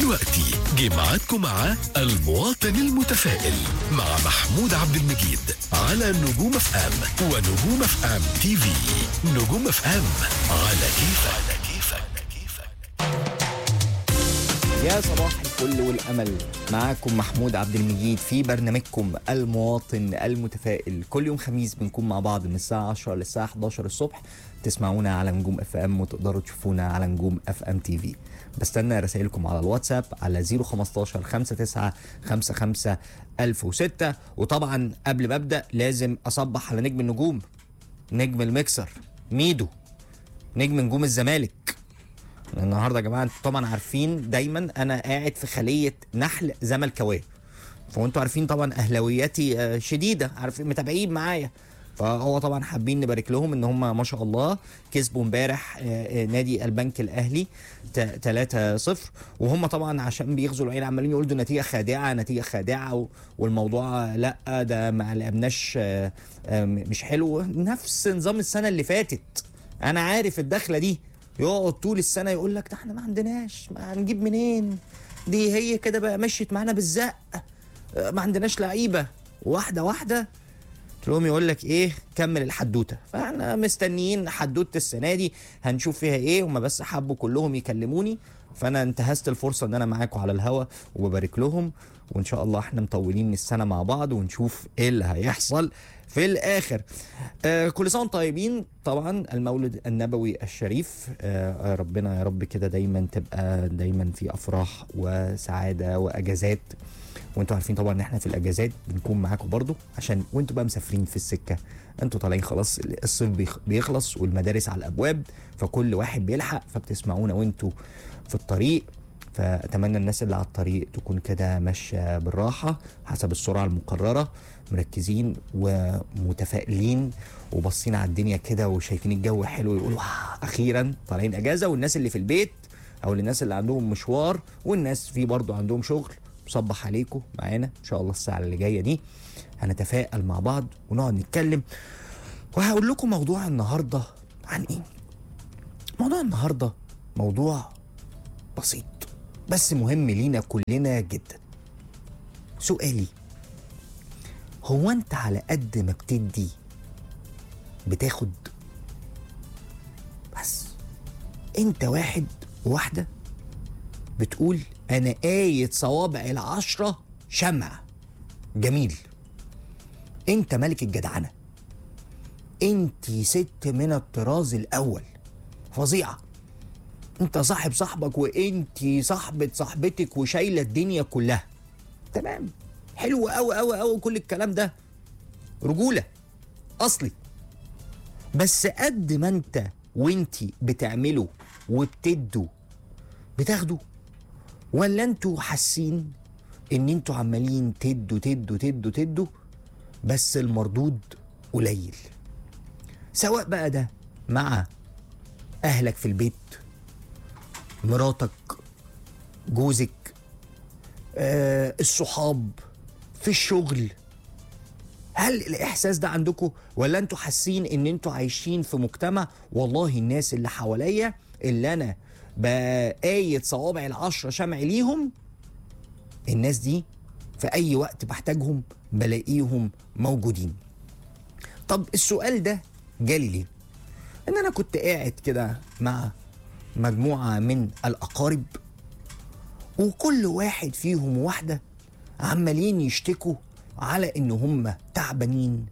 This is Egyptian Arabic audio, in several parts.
دلوقتي جمعتكم مع المواطن المتفائل مع محمود عبد المجيد على نجوم اف ام ونجوم اف ام تي في نجوم اف ام على كيفك على كيفك يا صباح الفل والامل معاكم محمود عبد المجيد في برنامجكم المواطن المتفائل كل يوم خميس بنكون مع بعض من الساعه 10 للساعه 11 الصبح تسمعونا على نجوم اف ام وتقدروا تشوفونا على نجوم اف ام تي في بستنى رسائلكم على الواتساب على 015 59 55 1006 وطبعا قبل ما ابدا لازم اصبح على نجم النجوم نجم المكسر ميدو نجم نجوم الزمالك النهارده يا جماعه انتوا طبعا عارفين دايما انا قاعد في خليه نحل زملكاويه فانتوا عارفين طبعا اهلاوياتي آه، شديده عارفين متابعين معايا فهو طبعا حابين نبارك لهم ان هم ما شاء الله كسبوا امبارح آه، آه، نادي البنك الاهلي 3-0 وهم طبعا عشان بيغزوا العين عمالين يقولوا دي نتيجه خادعه نتيجه خادعه و- والموضوع لا ده ما لعبناش آه، آه، مش حلو نفس نظام السنه اللي فاتت انا عارف الدخله دي يقعد طول السنه يقول لك ده احنا ما عندناش ما هنجيب منين دي هي كده بقى مشيت معانا بالزق آه، ما عندناش لعيبه واحده واحده تلاقيهم يقول لك ايه كمل الحدوته فاحنا مستنيين حدوته السنه دي هنشوف فيها ايه هما بس حبوا كلهم يكلموني فانا انتهزت الفرصه ان انا معاكم على الهوا وببارك لهم وان شاء الله احنا مطولين السنه مع بعض ونشوف ايه اللي هيحصل في الاخر آه كل سنه وانتم طيبين طبعا المولد النبوي الشريف آه آه، ربنا يا رب كده دايما تبقى دايما في افراح وسعاده واجازات وانتوا عارفين طبعا ان احنا في الاجازات بنكون معاكم برضو عشان وانتوا بقى مسافرين في السكه انتوا طالعين خلاص الصيف بيخ- بيخلص والمدارس على الابواب فكل واحد بيلحق فبتسمعونا وانتوا في الطريق فاتمنى الناس اللي على الطريق تكون كده ماشيه بالراحه حسب السرعه المقرره مركزين ومتفائلين وباصين على الدنيا كده وشايفين الجو حلو يقولوا "آه، اخيرا طالعين اجازه والناس اللي في البيت او للناس اللي عندهم مشوار والناس في برضو عندهم شغل صبح عليكم معانا ان شاء الله الساعه اللي جايه دي هنتفائل مع بعض ونقعد نتكلم وهقول لكم موضوع النهارده عن ايه موضوع النهارده موضوع بسيط بس مهم لينا كلنا جدا سؤالي هو انت على قد ما بتدي بتاخد بس انت واحد واحده بتقول انا قايد صوابع العشرة شمع جميل انت ملك الجدعنة انت ست من الطراز الاول فظيعة انت صاحب صاحبك وانت صاحبة صاحبتك وشايلة الدنيا كلها تمام حلو قوي قوي قوي كل الكلام ده رجولة اصلي بس قد ما انت وانت بتعملوا وبتدوا بتاخدوا ولا انتوا حاسين ان انتوا عمالين تدوا تدوا تدوا تدوا بس المردود قليل سواء بقى ده مع اهلك في البيت مراتك جوزك آه الصحاب في الشغل هل الاحساس ده عندكم ولا انتوا حاسين ان انتوا عايشين في مجتمع والله الناس اللي حواليا اللي انا بقايد صوابع العشرة شمع ليهم الناس دي في اي وقت بحتاجهم بلاقيهم موجودين طب السؤال ده جالي ليه ان انا كنت قاعد كده مع مجموعة من الاقارب وكل واحد فيهم واحدة عمالين يشتكوا على ان هم تعبانين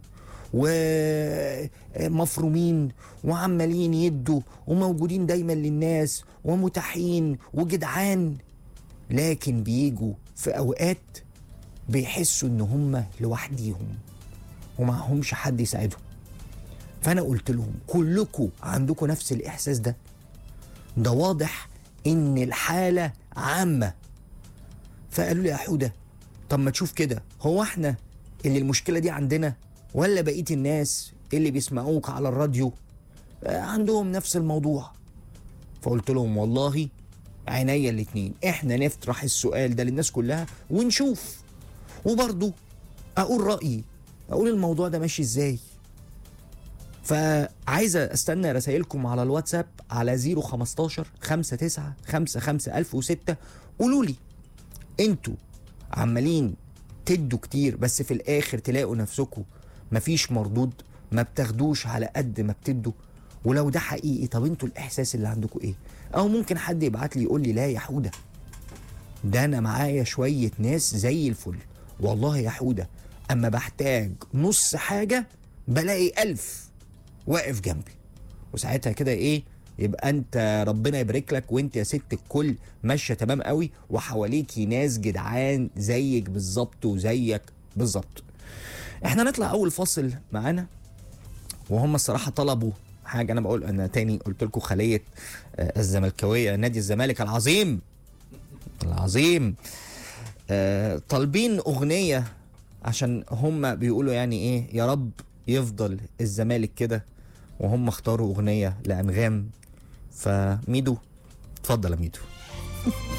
ومفرومين وعمالين يدوا وموجودين دايما للناس ومتاحين وجدعان لكن بيجوا في اوقات بيحسوا ان هم لوحديهم ومعهمش حد يساعدهم فانا قلت لهم كلكم عندكم نفس الاحساس ده ده واضح ان الحاله عامه فقالوا لي يا حوده طب ما تشوف كده هو احنا اللي المشكله دي عندنا ولا بقيه الناس اللي بيسمعوك على الراديو آه، عندهم نفس الموضوع فقلت لهم والله عينيا الاتنين احنا نفتح السؤال ده للناس كلها ونشوف وبرضو اقول رايي اقول الموضوع ده ماشي ازاي فعايزه استنى رسائلكم على الواتساب على 015 59 55 1006 قولوا لي انتوا عمالين تدوا كتير بس في الاخر تلاقوا نفسكم مفيش مردود ما بتاخدوش على قد ما بتدوا ولو ده حقيقي طب انتوا الاحساس اللي عندكم ايه او ممكن حد يبعت لي يقول لي لا يا حوده ده انا معايا شويه ناس زي الفل والله يا حوده اما بحتاج نص حاجه بلاقي ألف واقف جنبي وساعتها كده ايه يبقى انت ربنا يبارك لك وانت يا ست الكل ماشيه تمام قوي وحواليكي ناس جدعان زيك بالظبط وزيك بالظبط احنا نطلع اول فاصل معانا وهم الصراحه طلبوا حاجه انا بقول انا تاني قلت لكم خليه آه، الزملكاويه نادي الزمالك العظيم العظيم آه، طالبين اغنيه عشان هم بيقولوا يعني ايه يا رب يفضل الزمالك كده وهم اختاروا اغنيه لانغام فميدو اتفضل يا ميدو